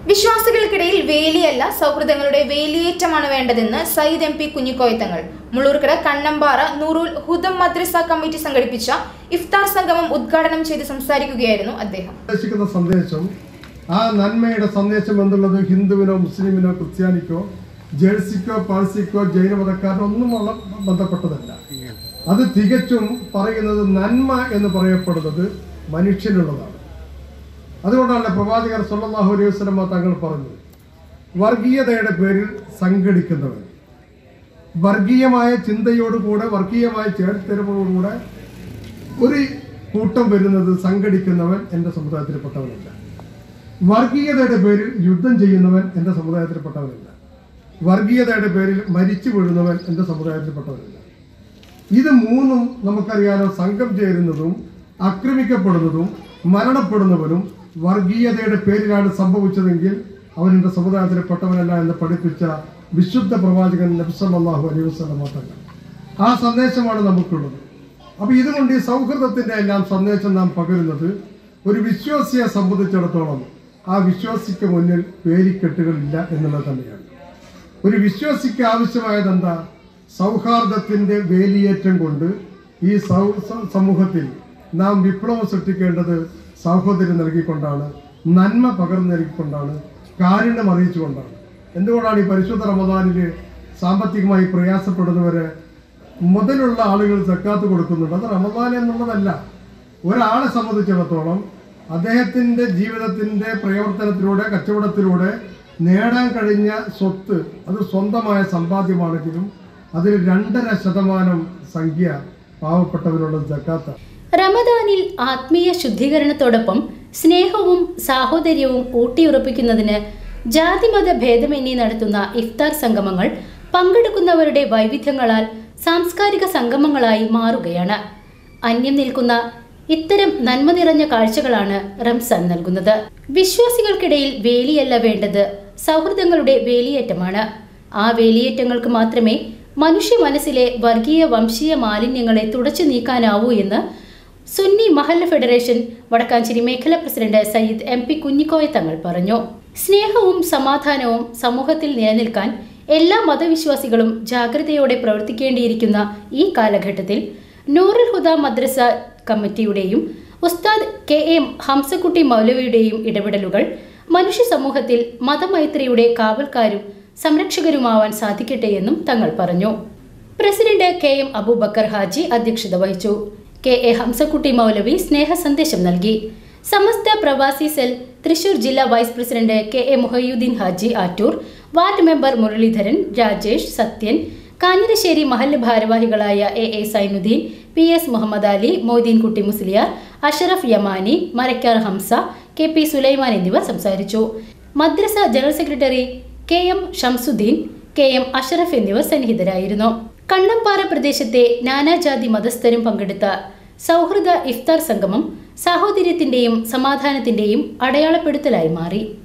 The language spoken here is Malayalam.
വിശ്വാസികൾക്കിടയിൽ വേലിയല്ല സൗഹൃദങ്ങളുടെ വേലിയേറ്റമാണ് വേണ്ടതെന്ന് സയ്യിദ് എം പി കുഞ്ഞിക്കോയത്തങ്ങൾ മുള്ളൂർക്കര കണ്ണമ്പാറ നൂറുൽ ഹുദം മദ്രസ കമ്മിറ്റി സംഘടിപ്പിച്ച ഇഫ്താർ സംഗമം ഉദ്ഘാടനം ചെയ്ത് സംസാരിക്കുകയായിരുന്നു അദ്ദേഹം ഉദ്ദേശിക്കുന്ന സന്ദേശം ആ നന്മയുടെ സന്ദേശം എന്നുള്ളത് ഹിന്ദുവിനോ മുസ്ലിമിനോ ക്രിസ്ത്യാനിക്കോ ജേഴ്സിക്കോ പാഴ്സിക്കോ ജൈനമതക്കാരനോ ഒന്നും ഉള്ള ബന്ധപ്പെട്ടതല്ല അത് തികച്ചും പറയുന്നത് നന്മ എന്ന് പറയപ്പെടുന്നത് മനുഷ്യനുള്ളതാണ് അതുകൊണ്ടാണ് പ്രവാചകർ സല്ലല്ലാഹു അലൈഹി വസല്ലമ തങ്ങൾ പറഞ്ഞത് വർഗീയതയുടെ പേരിൽ സംഘടിക്കുന്നവൻ വർഗീയമായ ചിന്തയോടുകൂടെ വർഗീയമായ ചേർത്തിരിവോടുകൂടെ ഒരു കൂട്ടം വരുന്നത് സംഘടിക്കുന്നവൻ എൻ്റെ സമുദായത്തിൽപ്പെട്ടവനല്ല വർഗീയതയുടെ പേരിൽ യുദ്ധം ചെയ്യുന്നവൻ എൻ്റെ സമുദായത്തിൽപ്പെട്ടവനല്ല വർഗീയതയുടെ പേരിൽ മരിച്ചു വീഴുന്നവൻ എൻ്റെ സമുദായത്തിൽപ്പെട്ടവനല്ല ഇത് മൂന്നും നമുക്കറിയാലോ സംഘം ചേരുന്നതും ആക്രമിക്കപ്പെടുന്നതും മരണപ്പെടുന്നവനും വർഗീയതയുടെ പേരിലാണ് സംഭവിച്ചതെങ്കിൽ അവൻ എൻ്റെ സമുദായത്തിൽപ്പെട്ടവനല്ല എന്ന് പഠിപ്പിച്ച വിശുദ്ധ പ്രവാചകൻ നബ്സല്ലാഹു അലൈഹി വസ്ലം തങ്ങൾ ആ സന്ദേശമാണ് നമുക്കുള്ളത് അപ്പൊ ഇതുകൊണ്ട് ഈ സൗഹൃദത്തിന്റെ എല്ലാം സന്ദേശം നാം പകരുന്നത് ഒരു വിശ്വാസിയെ സംബന്ധിച്ചിടത്തോളം ആ വിശ്വാസിക്ക് മുന്നിൽ പേരിക്കെട്ടുകളില്ല എന്നുള്ളത് തന്നെയാണ് ഒരു വിശ്വാസിക്ക് ആവശ്യമായത് എന്താ സൗഹാർദ്ദത്തിന്റെ വേലിയേറ്റം കൊണ്ട് ഈ സൗ- സ- സമൂഹത്തിൽ നാം വിപ്ലവം സൃഷ്ടിക്കേണ്ടത് സൗഹോദര്യം നൽകിക്കൊണ്ടാണ് നന്മ പകർന്നു നൽകിക്കൊണ്ടാണ് കാരുണ്യം അറിയിച്ചുകൊണ്ടാണ് എന്തുകൊണ്ടാണ് ഈ പരിശുദ്ധ റമദാനില് സാമ്പത്തികമായി പ്രയാസപ്പെടുന്നവരെ മുതലുള്ള ആളുകൾ സക്കാത്ത് കൊടുക്കുന്നുണ്ട് അത് റമദാൻ എന്നുള്ളതല്ല ഒരാളെ സംബന്ധിച്ചിടത്തോളം അദ്ദേഹത്തിന്റെ ജീവിതത്തിന്റെ പ്രവർത്തനത്തിലൂടെ കച്ചവടത്തിലൂടെ നേടാൻ കഴിഞ്ഞ സ്വത്ത് അത് സ്വന്തമായ സമ്പാദ്യമാണെങ്കിലും അതിൽ രണ്ടര ശതമാനം സംഖ്യ പാവപ്പെട്ടവരുള്ള സക്കാത്താണ് റമദാനിൽ ആത്മീയ ശുദ്ധീകരണത്തോടൊപ്പം സ്നേഹവും സാഹോദര്യവും ഊട്ടിയുറപ്പിക്കുന്നതിന് ജാതിമത ഭേദമന്യേ നടത്തുന്ന ഇഫ്താർ സംഗമങ്ങൾ പങ്കെടുക്കുന്നവരുടെ വൈവിധ്യങ്ങളാൽ സാംസ്കാരിക സംഗമങ്ങളായി മാറുകയാണ് അന്യം നിൽക്കുന്ന ഇത്തരം നന്മ നിറഞ്ഞ കാഴ്ചകളാണ് റംസാൻ നൽകുന്നത് വിശ്വാസികൾക്കിടയിൽ വേലിയല്ല വേണ്ടത് സൗഹൃദങ്ങളുടെ വേലിയേറ്റമാണ് ആ വേലിയേറ്റങ്ങൾക്ക് മാത്രമേ മനുഷ്യ മനസ്സിലെ വർഗീയ വംശീയ മാലിന്യങ്ങളെ തുടച്ചു നീക്കാനാവൂ എന്ന് സുന്നി മഹല്ല ഫെഡറേഷൻ വടക്കാഞ്ചേരി മേഖലാ president Sayyid M P Kunhikoya Thangal പറഞ്ഞു സ്നേഹവും സമാധാനവും സമൂഹത്തിൽ നിലനിൽക്കാൻ എല്ലാ മതവിശ്വാസികളും ജാഗ്രതയോടെ പ്രവർത്തിക്കേണ്ടിയിരിക്കുന്ന ഈ കാലഘട്ടത്തിൽ നൂറുൽ ഹുദ മദ്രസ കമ്മിറ്റിയുടെയും ഉസ്താദ് കെ എം ഹംസക്കുട്ടി മൗലവിയുടെയും ഇടപെടലുകൾ മനുഷ്യ സമൂഹത്തിൽ മതമൈത്രിയുടെ കാവൽക്കാരും സംരക്ഷകരുമാവാൻ സാധിക്കട്ടെ എന്നും തങ്ങൾ പറഞ്ഞു president K M Aboobacker Haji അധ്യക്ഷത വഹിച്ചു കെ എ ഹംസക്കുട്ടി മൗലവി സ്നേഹ സന്ദേശം നൽകി സമസ്ത പ്രവാസി സെൽ തൃശൂർ ജില്ലാ vice president K A Muhiyuddin Haji Attoor ward member Muraleedharan Rajesh Sathyan Kanjirassery മഹല്ല് ഭാരവാഹികളായ A A Sainuddin P S Muhammad Ali Moideenkutty Musliyar Ashraf Yamani Marakkar Hamsa K P Sulaiman എന്നിവർ സംസാരിച്ചു മദ്രസ general secretary K M Shamsuddin K M Ashraf എന്നിവർ സന്നിഹിതരായിരുന്നു കണ്ണമ്പാറ പ്രദേശത്തെ നാനാജാതി മതസ്ഥരും പങ്കെടുത്ത സൗഹൃദ ഇഫ്താർ സംഗമം സാഹോദര്യത്തിന്റെയും സമാധാനത്തിന്റെയും അടയാളപ്പെടുത്തലായി മാറി